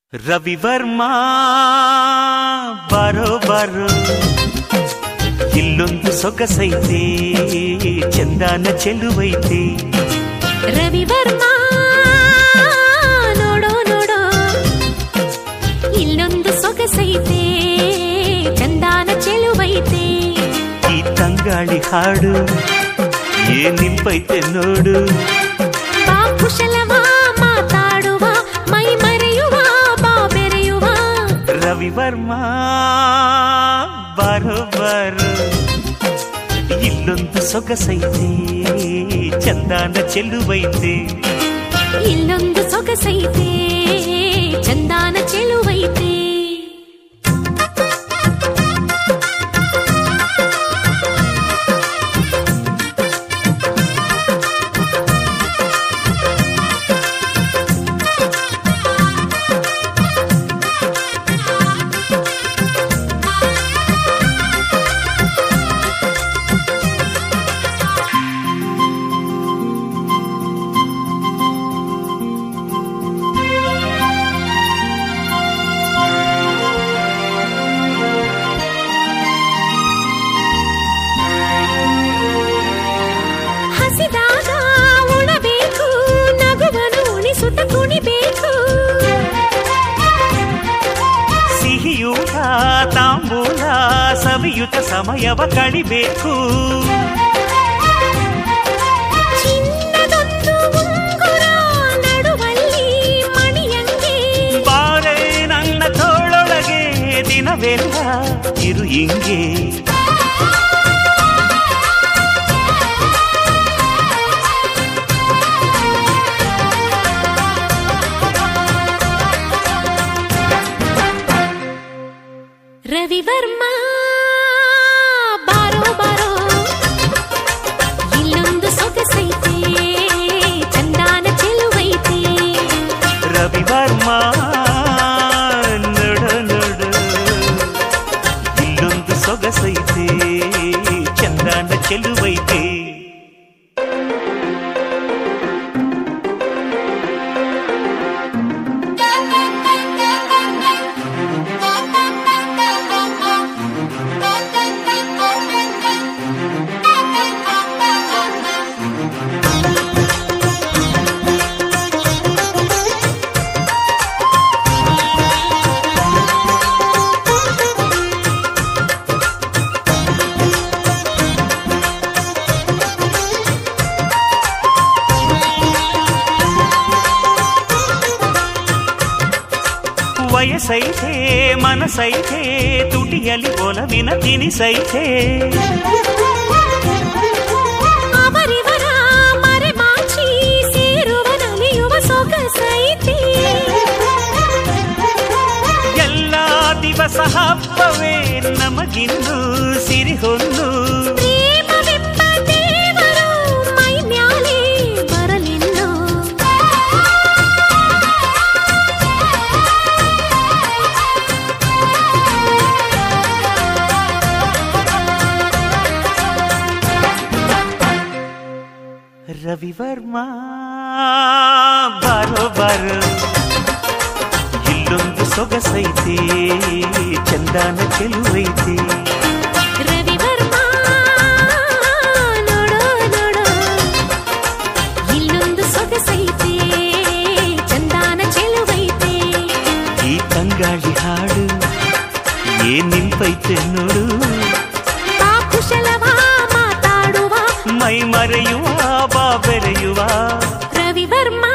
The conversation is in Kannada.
ರವಿವರ್ಮ ಬಾರೋ ಬಾರೋ ಇಲ್ಲೊಂದು ಸೊಗಸೈತೆ ಚಂದಾನ ಚೆಲುವೈತೆ ರವಿವರ್ಮ ನೋಡೋ ನೋಡೋ ಇಲ್ಲೊಂದು ಸೊಗಸೈತೆ ಚಂದಾನ ಚೆಲುವೈತೆ ಈ ತಂಗಾಳಿ ಹಾಡು ಏನಿಂಪೈತೆ ನೋಡು ಬಾ ಕುಶಲವ ಮಾತಾಡುವ ಮೈ ಮರೆಯುವ ಬಾ ಬೆರೆಯುವ ರವಿವರ್ಮ ಬಾರೋ ಬಾರೋ ಇಲ್ಲೊಂದು ಸೊಗಸೈತೆ ಚಂದಾನ ಚೆಲುವೈತೆ ಇಲ್ಲೊಂದು ಸೊಗಸೈತೆ ಚಂದಾನ ಚೆಲುವೈತೆ ಹಸಿದಾಗ ಉಣಬೇಕು ನಗುವನು ಉಣಿಸುತ್ತ ಕುಣಿಬೇಕು ಸಿಹಿಯೂಟ ತಾಂಬೂಲ ಸವಿಯುತ ಸಮಯವ ಕಳಿಬೇಕು ಚಿನ್ನದೊಂದು ಉಂಗುರ ನಡುವಲ್ಲಿ ಮಣಿಯಂಗೆ ಬಾರೆ ನನ್ನ ತೋಳೊಳಗೆ ದಿನವೆಲ್ಲ ಇರು ಹಿಂಗೆ ರವಿವರ್ಮ ಬಾರೋ ಬಾರೋ ಇಲ್ಲೊಂದು ಸೊಗಸೈತೆ ಚಂದಾನ ಚೆಲುವೈತೆ ರವಿವರ್ಮ ನೋಡು ನೋಡು ಇಲ್ಲೊಂದು ಸೊಗಸೈತೆ ಚಂದಾನ ಚೆಲುವೈತೆ ವಯಸ್ಸೈತೆ ಮನಸೈತೆ ತುಟಿಯಲ್ಲಿ ಒಲವಿನ ತಿನಿಸೈತೆ ಅವರಿವರ ಮರೆಮಾಚಿ ಸೇರುವ ನಲಿಯುವ ಸೊಗಸೈತೆ ಎಲ್ಲ ದಿವಸ ಹಬ್ಬವೇ ನಮಗಿಂದು ಸಿರಿಹೊಂದು ಪ್ರೇಮವೆಂಬ ದೇವರು ಮೈ ಮ್ಯಾಲೆ ಬರಲಿನ್ನು ರವಿವರ್ಮ ಬಾರೋ ಬಾರೋ ಇಲ್ಲೊಂದು ಸೊಗಸೈತೆ ಚಂದಾನ ಚೆಲುವೈತೆ ರವಿವರ್ಮ ನೋಡೋ ನೋಡೋ ಇಲ್ಲೊಂದು ಸೊಗಸೈತೆ ಚಂದಾನ ಚೆಲುವೈತೆ ಈ ತಂಗಾಳಿ ಹಾಡು ಏನ್ ನಿಂಪೈತೆ ನೋಡು ಬಾ ಕುಶಲವ ಮಾತಾಡುವ ಮೈ ಮರೆಯುವ ಬಾ ಬೆರೆಯುವ ರವಿವರ್ಮ